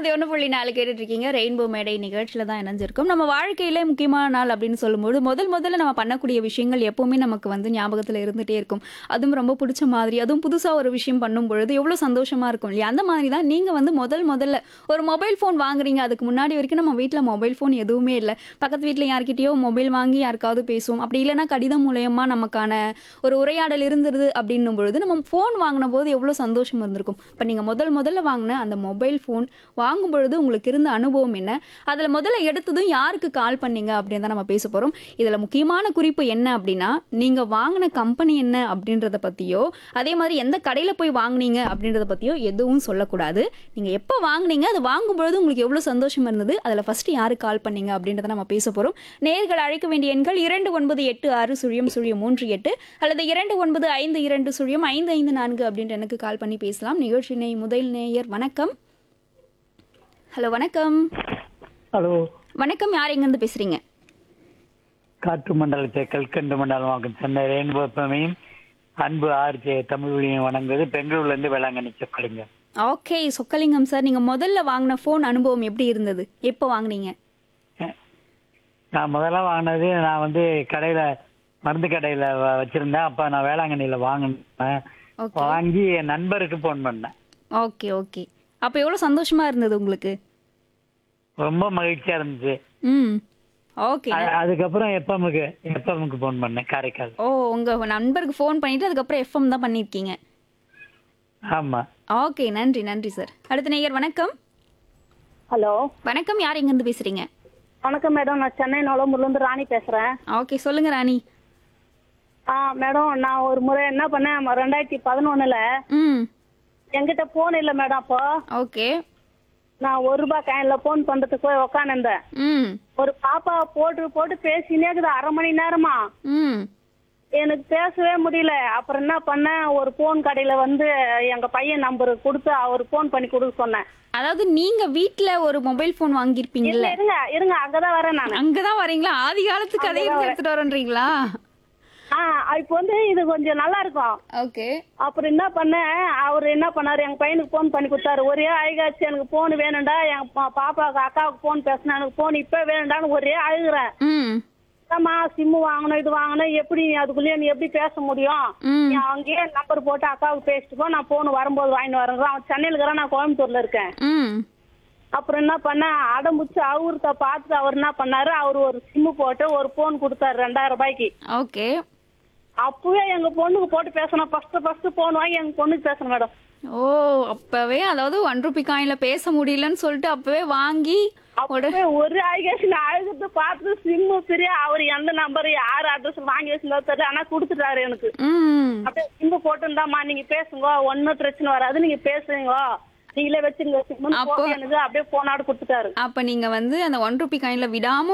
நூத்தி ஒன்று புள்ளி நாலு கேட்டுட்டு இருக்கீங்க ரெயின்போ மேடை நிகழ்ச்சியில தான் இணைஞ்சிருக்கும் நம்ம வாழ்க்கையில முக்கியமான நாள் அப்படின்னு சொல்லும்போது முதல் முதல்ல நம்ம பண்ணக்கூடிய விஷயங்கள் எப்பவுமே நமக்கு வந்து ஞாபகத்துல இருந்துட்டே இருக்கும் அதுவும் ரொம்ப பிடிச்ச மாதிரி அதுவும் புதுசா ஒரு விஷயம் பண்ணும் பொழுது எவ்வளவு சந்தோஷமா இருக்கும் இல்லையா அந்த மாதிரி தான் நீங்க வந்து முதல் முதல்ல ஒரு மொபைல் ஃபோன் வாங்குறீங்க அதுக்கு முன்னாடி வரைக்கும் நம்ம வீட்டில் மொபைல் ஃபோன் எதுவுமே இல்லை பக்கத்து வீட்டில் யார்கிட்டயோ மொபைல் வாங்கி யாருக்காவது பேசுவோம் அப்படி இல்லைன்னா கடிதம் மூலயமா நமக்கான ஒரு உரையாடல் இருந்துருது அப்படின்னும் பொழுது நம்ம ஃபோன் வாங்கின போது எவ்வளோ சந்தோஷம் இருந்திருக்கும் இப்போ நீங்கள் முதல் முதல்ல வாங்கின அந்த மொபைல் ஃபோன் வாங்கும் பொழுது உங்களுக்கு இருந்த அனுபவம் என்ன அதில் முதல்ல எடுத்ததும் யாருக்கு கால் பண்ணீங்க அப்படின்னு தான் நம்ம பேச போகிறோம் இதில் முக்கியமான குறிப்பு என்ன அப்படின்னா நீங்கள் வாங்கின கம்பெனி என்ன அப்படின்றத பற்றியோ அதே மாதிரி எந்த கடையில் போய் வாங்குனீங்க அப்படின்றத பற்றியோ எதுவும் சொல்லக்கூடாது நீங்கள் எப்போ வாங்குனீங்க அது வாங்கும் பொழுது உங்களுக்கு எவ்வளோ சந்தோஷம் இருந்தது அதில் ஃபஸ்ட்டு யாருக்கு கால் பண்ணீங்க அப்படின்றத நம்ம பேச போகிறோம் நேர்கள் அழைக்க வேண்டிய எண்கள் இரண்டு ஒன்பது எட்டு ஆறு சுழியம் சுழியம் மூன்று எட்டு அல்லது இரண்டு ஒன்பது ஐந்து இரண்டு சுழியம் ஐந்து ஐந்து நான்கு அப்படின்ற எனக்கு கால் பண்ணி பேசலாம் நிகழ்ச்சி நே முதல் நேயர் வணக்கம் ஹலோ வணக்கம் ஹலோ வணக்கம் யார் எங்கேருந்து பேசுகிறீங்க காற்று மண்டலத்தை கல்கண்டு மண்டலமாகும் சென்னை ரெயின்போ எப்பமையும் அன்பு ஆர்ஜே தமிழ் மொழியும் வணங்குவது பெங்களூர்ல இருந்து வேளாங்கண்ணி சொக்கலிங்க ஓகே சொக்கலிங்கம் சார் நீங்கள் முதல்ல வாங்கின ஃபோன் அனுபவம் எப்படி இருந்தது எப்போ வாங்குனீங்க நான் முதல்ல வாங்கினது நான் வந்து கடையில மருந்து கடையில வ- வச்சிருந்தேன் அப்ப நான் வேளாங்கண்ணியில வாங்கினேன் ஓகே வாங்கி என் நண்பருக்கு போன் பண்ணேன் ஓகே ஓகே அப்போ எவ்வளோ சந்தோஷமா இருந்தது உங்களுக்கு ரொம்ப மகிழ்ச்சியா இருந்துச்சு ம் ஓகே அ- அதுக்கப்புறம் எப்பமுக்கு எப்பமுக்கு போன் பண்ணேன் காரைக்கால் ஓ உங்க நண்பருக்கு ஃபோன் பண்ணிட்டு அதுக்கப்புறம் எஃப்எம் தான் பண்ணியிருக்கீங்க ஆமா ஓகே நன்றி நன்றி சார் அடுத்த நேயர் வணக்கம் ஹலோ வணக்கம் யார் எங்கேருந்து பேசுறீங்க வணக்கம் மேடம் நான் சென்னை நொலம்பூர்லேருந்து ராணி பேசுகிறேன் ஓகே சொல்லுங்க ராணி ஆ மேடம் நான் ஒரு முறை என்ன பண்ணேன் ரெண்டாயிரத்தி பதினொன்றில் ம் என்கிட்ட ஃபோன் இல்லை மேடம் அப்போ ஓகே நான் ஒரு ரூபாய் காயினில் ஃபோன் பண்ணுறதுக்கு போய் உக்காந்துருந்தேன் ம் ஒரு பாப்பா போட்டு போட்டு பேசினே இருக்குது அரை மணி நேரமா ம் எனக்கு பேசவே முடியல அப்புறம் என்ன பண்ணேன் ஒரு ஃபோன் கடையில் வந்து எங்கள் பையன் நம்பர் கொடுத்து அவர் ஃபோன் பண்ணி கொடுக்க சொன்னேன் அதாவது நீங்க வீட்ல ஒரு மொபைல் ஃபோன் வாங்கியிருப்பீங்கல்ல இருங்க இருங்க இருங்க அங்கதான் வரேன் நான் அங்கதான் வரீங்களா ஆதி காலத்து கதையை இருந்து எடுத்துட்டு வரேன்றீங்களா ஆ இப்போ வந்து இது கொஞ்சம் நல்லா இருக்கும் ஓகே அப்புறம் என்ன பண்ணேன் அவர் என்ன பண்ணாரு எங்க பையனுக்கு ஃபோன் பண்ணி கொடுத்தாரு ஒரே அழுகாச்சு எனக்கு ஃபோன் வேணும்டா என் பா- பாப்பாவுக்கு அக்காவுக்கு ஃபோன் பேசினா எனக்கு ஃபோன் இப்போ வேணும்டான்னு ஒரே அழுகுறேன் ம் அம்மா சிம்மு வாங்கணும் இது வாங்கணும் எப்படி நீ அதுக்குள்ளேயே நீ எப்படி பேச முடியும் ம் நீ அங்கேயே நம்பர் போட்டு அக்காவுக்கு பேசிட்டு போ நான் ஃபோன் வரும்போது வாங்கிட்டு வரேன் அவன் சென்னையில் இருக்கிறான் நான் கோயம்புத்தூர்ல இருக்கேன் ம் அப்புறம் என்ன பண்ணேன் அடமுச்சு அவர்கிட்ட பார்த்துட்டு அவர் என்ன பண்ணாரு அவர் ஒரு சிம்மு போட்டு ஒரு ஃபோன் கொடுத்தாரு ரெண்டாயிரம் ரூபாய்க்கு ஓகே அப்பவே எங்க பொண்ணுக்கு போட்டு பேசணும் ஃபர்ஸ்ட் ஃபர்ஸ்ட் ஃபோன் வாங்கி எங்க பொண்ணுக்கு பேசணும் மேடம் ஓ அப்பவே அதாவது ஒன் ருபி காயின்ல பேச முடியலன்னு சொல்லிட்டு அப்பவே வாங்கி உட- அப்பவே ஒரு அழகேஷன் அழுது பார்த்து சிம்மு பிரியா அவர் எந்த நம்பர் யார் அட்ரஸ் வாங்கி வச்சிருந்தோ தெரியல ஆனா கொடுத்துட்டாரு எனக்கு ம் அப்படியே சிம்மு போட்டுருந்தாம்மா நீங்க பேசுங்க ஒன்னும் பிரச்சனை வராது நீங்க பேசுங்க நீங்களே வச்சுங்க சிம்மு அப்போ- போட்டு எனக்கு அப்படியே போனாடு கொடுத்துட்டாரு அப்ப நீங்க வந்து அந்த ஒன் ருபி காயின்ல விடாம